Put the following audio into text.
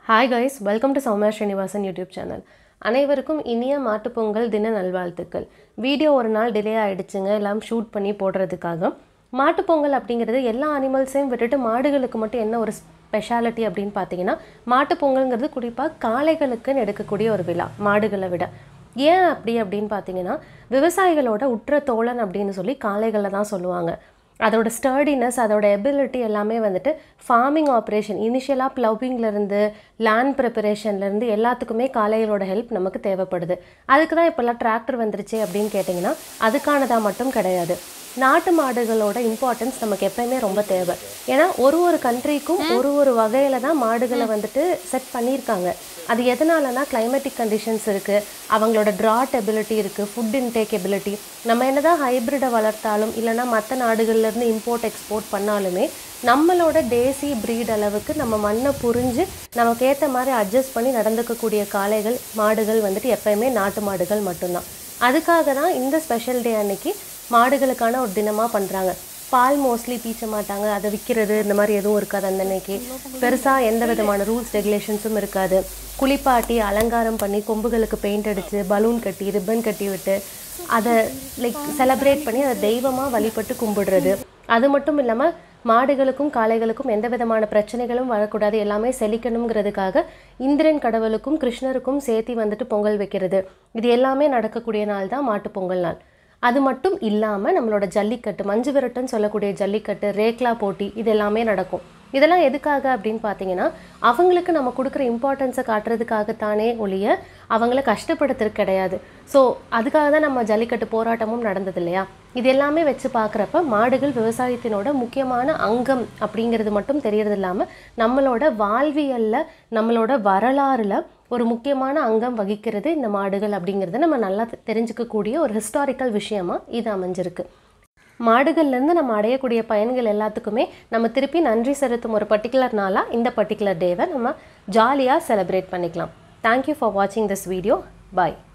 hi guys welcome to Soumya Srinivasan YouTube channel அனைவருக்கும் இனிய மாட்டுப்பொங்கல் தின நல்வாழ்த்துக்கள் வீடியோ ஒரு நாள் டிலே ஆயிடுச்சுங்க எல்லாம் ஷூட் பண்ணி போடுறதுக்காக மாட்டுப்பொங்கல் அப்படிங்கிறது எல்லா அனிமல்ஸையும் விட்டுட்டு மாடுகளுக்கு மட்டும் என்ன ஒரு ஸ்பெஷாலிட்டி அப்படின்னு பார்த்தீங்கன்னா மாட்டுப்பொங்கல்ங்கிறது குறிப்பாக காளைகளுக்குன்னு எடுக்கக்கூடிய ஒரு விழா மாடுகளை விட ஏன் அப்படி அப்படின்னு பார்த்தீங்கன்னா விவசாயிகளோட உற்ற தோழன் அப்படின்னு சொல்லி காளைகளை தான் சொல்லுவாங்க அதோட ஸ்டர்டினஸ் அதோட எபிலிட்டி எல்லாமே வந்துட்டு ஃபார்மிங் ஆப்ரேஷன் இனிஷியலாக ப்ளவிங்லேருந்து லேண்ட் ப்ரிப்பரேஷன்லேருந்து எல்லாத்துக்குமே காளைகளோட ஹெல்ப் நமக்கு தேவைப்படுது அதுக்கு தான் இப்போல்லாம் டிராக்டர் வந்துருச்சு அப்படின்னு கேட்டிங்கன்னா அதுக்கானதாக மட்டும் கிடையாது நாட்டு மாடுகளோட இம்பார்ட்டன்ஸ் நமக்கு எப்பயுமே ரொம்ப தேவை ஏன்னா ஒரு ஒரு கண்ட்ரிக்கும் ஒரு ஒரு வகையில் தான் மாடுகளை வந்துட்டு செட் பண்ணியிருக்காங்க அது எதனாலனா கிளைமேட்டிக் கண்டிஷன்ஸ் இருக்குது அவங்களோட ட்ராட் எபிலிட்டி இருக்குது ஃபுட் இன்டேக் எபிலிட்டி நம்ம என்னதான் ஹைப்ரிடை வளர்த்தாலும் இல்லைனா மற்ற நாடுகள்லேருந்து இம்போர்ட் எக்ஸ்போர்ட் பண்ணாலுமே நம்மளோட தேசி ப்ரீட் அளவுக்கு நம்ம மண்ணை புரிஞ்சு நமக்கு ஏற்ற மாதிரி அட்ஜஸ்ட் பண்ணி நடந்துக்கக்கூடிய காளைகள் மாடுகள் வந்துட்டு எப்பயுமே நாட்டு மாடுகள் மட்டும்தான் அதுக்காக தான் இந்த ஸ்பெஷல் டே அன்னைக்கு மாடுகளுக்கான ஒரு தினமாக பண்ணுறாங்க பால் மோஸ்ட்லி பீச்ச மாட்டாங்க அதை விற்கிறது இந்த மாதிரி எதுவும் இருக்காது அந்த அன்னைக்கு பெருசாக எந்த விதமான ரூல்ஸ் ரெகுலேஷன்ஸும் இருக்காது குளிப்பாட்டி அலங்காரம் பண்ணி கொம்புகளுக்கு பெயிண்ட் அடித்து பலூன் கட்டி ரிப்பன் கட்டி விட்டு அதை லைக் செலப்ரேட் பண்ணி அதை தெய்வமாக வழிபட்டு கும்பிடுறது அது மட்டும் இல்லாமல் மாடுகளுக்கும் காளைகளுக்கும் எந்த விதமான பிரச்சனைகளும் வரக்கூடாது எல்லாமே செழிக்கணுங்கிறதுக்காக இந்திரன் கடவுளுக்கும் கிருஷ்ணருக்கும் சேர்த்தி வந்துட்டு பொங்கல் வைக்கிறது இது எல்லாமே நடக்கக்கூடிய நாள் தான் மாட்டுப் பொங்கல் நாள் அது மட்டும் இல்லாமல் நம்மளோட ஜல்லிக்கட்டு மஞ்சு விரட்டுன்னு சொல்லக்கூடிய ஜல்லிக்கட்டு ரேக்லா போட்டி இது எல்லாமே நடக்கும் இதெல்லாம் எதுக்காக அப்படின்னு பார்த்தீங்கன்னா அவங்களுக்கு நம்ம கொடுக்குற இம்பார்ட்டன்ஸை காட்டுறதுக்காகத்தானே ஒழிய அவங்கள கஷ்டப்படுத்துறது கிடையாது ஸோ அதுக்காக தான் நம்ம ஜல்லிக்கட்டு போராட்டமும் நடந்தது இல்லையா இது எல்லாமே வச்சு பார்க்குறப்ப மாடுகள் விவசாயத்தினோட முக்கியமான அங்கம் அப்படிங்கிறது மட்டும் தெரியறது இல்லாமல் நம்மளோட வாழ்வியலில் நம்மளோட வரலாறில் ஒரு முக்கியமான அங்கம் வகிக்கிறது இந்த மாடுகள் அப்படிங்கிறத நம்ம நல்லா தெ- தெரிஞ்சுக்கக்கூடிய ஒரு ஹிஸ்டாரிக்கல் விஷயமா இது அமைஞ்சிருக்கு மாடுகள்லேருந்து நம்ம அடையக்கூடிய பயன்கள் எல்லாத்துக்குமே நம்ம திருப்பி நன்றி செலுத்தும் ஒரு பர்டிகுலர் நாளாக இந்த பர்டிகுலர் டேவை நம்ம ஜாலியாக செலிப்ரேட் பண்ணிக்கலாம் தேங்க்யூ ஃபார் வாட்சிங் திஸ் வீடியோ பாய்